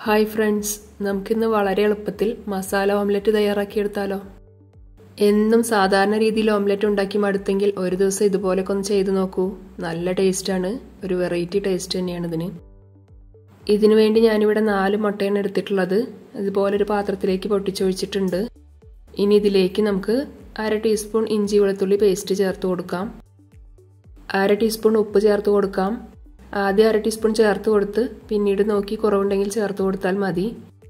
hi friends നമുക്കിന്ന് വളരെ എളുപ്പത്തിൽ മസാല ഓംലെറ്റ് തയ്യാറാക്കിയെടുത്താലോ എന്നും സാധാരണ രീതിയിൽ ഓംലെറ്റ് ഉണ്ടാക്കി മടുത്തെങ്കിൽ ഒരു ദിവസം ഇതുപോലൊക്കെ ഒന്ന് ചെയ്തു നോക്കൂ നല്ല ടേസ്റ്റാണ് ഒരു വെറൈറ്റി ടേസ്റ്റ് തന്നെയാണ് ഇതിന് ഇതിനു വേണ്ടി ഞാനിവിടെ നാല് മുട്ടയാണ് എടുത്തിട്ടുള്ളത് ഇതുപോലെ ഒരു പാത്രത്തിലേക്ക് പൊട്ടിച്ചൊഴിച്ചിട്ടുണ്ട് ഇനി ഇതിലേക്ക് നമുക്ക് അര ടീസ്പൂൺ ഇഞ്ചി വെളുത്തുള്ളി പേസ്റ്റ് ചേർത്ത് കൊടുക്കാം അര ടീസ്പൂൺ ഉപ്പ് ചേർത്ത് കൊടുക്കാം ആദ്യം അര ടീസ്പൂൺ ചേർത്ത് കൊടുത്ത് പിന്നീട് നോക്കി കുറവുണ്ടെങ്കിൽ ചേർത്ത് കൊടുത്താൽ മതി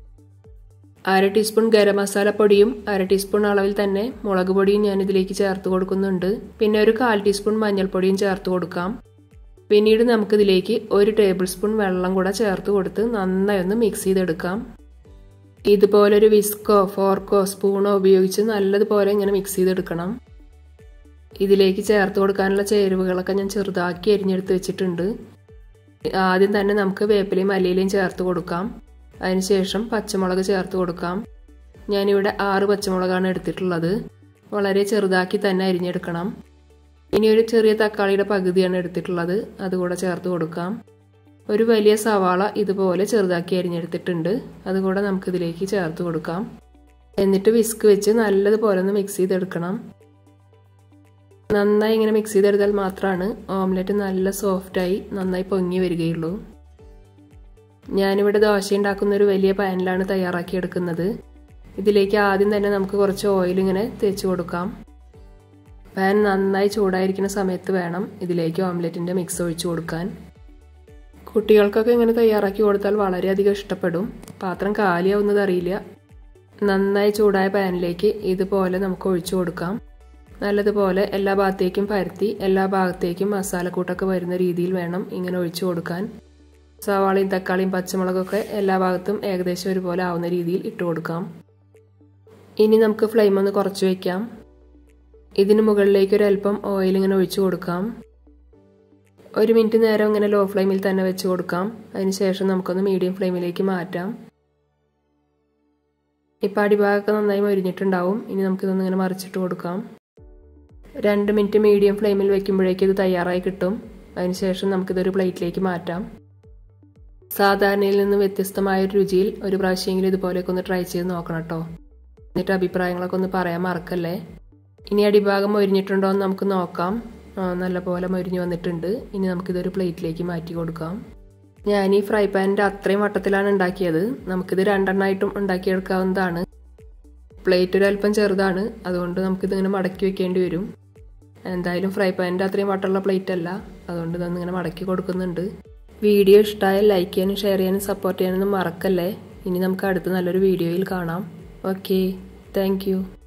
അര ടീസ്പൂൺ ഗരം മസാല പൊടിയും അര ടീസ്പൂൺ അളവിൽ തന്നെ മുളക് പൊടിയും ഞാൻ ഇതിലേക്ക് ചേർത്ത് കൊടുക്കുന്നുണ്ട് പിന്നെ ഒരു കാൽ ടീസ്പൂൺ മഞ്ഞൾപ്പൊടിയും ചേർത്ത് കൊടുക്കാം പിന്നീട് നമുക്കിതിലേക്ക് ഒരു ടേബിൾ സ്പൂൺ വെള്ളം കൂടെ ചേർത്ത് കൊടുത്ത് നന്നായി ഒന്ന് മിക്സ് ചെയ്തെടുക്കാം ഇതുപോലൊരു വിസ്കോ ഫോർക്കോ സ്പൂണോ ഉപയോഗിച്ച് നല്ലതുപോലെ ഇങ്ങനെ മിക്സ് ചെയ്തെടുക്കണം ഇതിലേക്ക് ചേർത്ത് കൊടുക്കാനുള്ള ചേരുവകളൊക്കെ ഞാൻ ചെറുതാക്കി അരിഞ്ഞെടുത്ത് വെച്ചിട്ടുണ്ട് ആദ്യം തന്നെ നമുക്ക് വേപ്പിലയും മല്ലിയിലയും ചേർത്ത് കൊടുക്കാം അതിനുശേഷം പച്ചമുളക് ചേർത്ത് കൊടുക്കാം ഞാനിവിടെ ആറ് പച്ചമുളകാണ് എടുത്തിട്ടുള്ളത് വളരെ ചെറുതാക്കി തന്നെ അരിഞ്ഞെടുക്കണം ഇനി ഒരു ചെറിയ തക്കാളിയുടെ പകുതിയാണ് എടുത്തിട്ടുള്ളത് അതുകൂടെ ചേർത്ത് കൊടുക്കാം ഒരു വലിയ സവാള ഇതുപോലെ ചെറുതാക്കി അരിഞ്ഞെടുത്തിട്ടുണ്ട് അതുകൂടെ നമുക്കിതിലേക്ക് ചേർത്ത് കൊടുക്കാം എന്നിട്ട് വിസ്ക് വെച്ച് നല്ലതുപോലെ ഒന്ന് മിക്സ് ചെയ്തെടുക്കണം നന്നായി ഇങ്ങനെ മിക്സ് ചെയ്തെടുത്താൽ മാത്രമാണ് ഓംലെറ്റ് നല്ല സോഫ്റ്റായി നന്നായി പൊങ്ങി വരികയുള്ളൂ ഞാനിവിടെ ദോശ ഉണ്ടാക്കുന്ന ഒരു വലിയ പാനിലാണ് തയ്യാറാക്കിയെടുക്കുന്നത് ഇതിലേക്ക് ആദ്യം തന്നെ നമുക്ക് കുറച്ച് ഓയിൽ ഇങ്ങനെ തേച്ച് കൊടുക്കാം പാൻ നന്നായി ചൂടായിരിക്കുന്ന സമയത്ത് വേണം ഇതിലേക്ക് ഓംലെറ്റിൻ്റെ മിക്സ് ഒഴിച്ചു കൊടുക്കാൻ കുട്ടികൾക്കൊക്കെ ഇങ്ങനെ തയ്യാറാക്കി കൊടുത്താൽ വളരെയധികം ഇഷ്ടപ്പെടും പാത്രം കാലിയാവുന്നത് അറിയില്ല നന്നായി ചൂടായ പാനിലേക്ക് ഇതുപോലെ നമുക്ക് ഒഴിച്ചു കൊടുക്കാം നല്ലതുപോലെ എല്ലാ ഭാഗത്തേക്കും പരത്തി എല്ലാ ഭാഗത്തേക്കും മസാലക്കൂട്ടൊക്കെ വരുന്ന രീതിയിൽ വേണം ഇങ്ങനെ ഒഴിച്ചു കൊടുക്കാൻ സവാളയും തക്കാളിയും പച്ചമുളകൊക്കെ എല്ലാ ഭാഗത്തും ഏകദേശം ഒരുപോലെ ആവുന്ന രീതിയിൽ ഇട്ട് കൊടുക്കാം ഇനി നമുക്ക് ഫ്ലെയിം ഒന്ന് കുറച്ച് വയ്ക്കാം ഇതിന് മുകളിലേക്ക് ഒരു അല്പം ഓയിൽ ഇങ്ങനെ ഒഴിച്ചു കൊടുക്കാം ഒരു മിനിറ്റ് നേരം ഇങ്ങനെ ലോ ഫ്ലെയിമിൽ തന്നെ വെച്ച് കൊടുക്കാം അതിനുശേഷം നമുക്കൊന്ന് മീഡിയം ഫ്ലെയിമിലേക്ക് മാറ്റാം ഇപ്പം അടിഭാഗമൊക്കെ നന്നായി മൊരിഞ്ഞിട്ടുണ്ടാവും ഇനി നമുക്കിതൊന്ന് ഇങ്ങനെ മറിച്ചിട്ട് കൊടുക്കാം രണ്ട് മിനിറ്റ് മീഡിയം ഫ്ലെയിമിൽ വെക്കുമ്പോഴേക്കും ഇത് തയ്യാറായി കിട്ടും അതിനുശേഷം നമുക്കിതൊരു പ്ലേറ്റിലേക്ക് മാറ്റാം സാധാരണയിൽ നിന്ന് വ്യത്യസ്തമായ ഒരു രുചിയിൽ ഒരു പ്രാവശ്യമെങ്കിലും ഇതുപോലെയൊക്കെ ഒന്ന് ട്രൈ ചെയ്ത് നോക്കണം കേട്ടോ എന്നിട്ട് അഭിപ്രായങ്ങളൊക്കെ ഒന്ന് പറയാൻ മറക്കല്ലേ ഇനി അടിഭാഗം മൊരിഞ്ഞിട്ടുണ്ടോ എന്ന് നമുക്ക് നോക്കാം നല്ലപോലെ മൊരിഞ്ഞു വന്നിട്ടുണ്ട് ഇനി നമുക്കിതൊരു പ്ലേറ്റിലേക്ക് മാറ്റി കൊടുക്കാം ഞാൻ ഈ ഫ്രൈ പാനിൻ്റെ അത്രയും വട്ടത്തിലാണ് ഉണ്ടാക്കിയത് നമുക്കിത് രണ്ടെണ്ണമായിട്ടും ഉണ്ടാക്കിയെടുക്കാവുന്നതാണ് പ്ലേറ്റ് ഒരു അല്പം ചെറുതാണ് അതുകൊണ്ട് നമുക്കിതിങ്ങനെ മടക്കി വെക്കേണ്ടി വരും എന്തായാലും ഫ്രൈ പാനിൻ്റെ അത്രയും വട്ടമുള്ള പ്ലേറ്റ് അല്ല അതുകൊണ്ട് ഇതൊന്നിങ്ങനെ മടക്കി കൊടുക്കുന്നുണ്ട് വീഡിയോ ഇഷ്ടമായാൽ ലൈക്ക് ചെയ്യാനും ഷെയർ ചെയ്യാനും സപ്പോർട്ട് ചെയ്യാനൊന്നും മറക്കല്ലേ ഇനി നമുക്ക് അടുത്ത നല്ലൊരു വീഡിയോയിൽ കാണാം ഓക്കെ താങ്ക്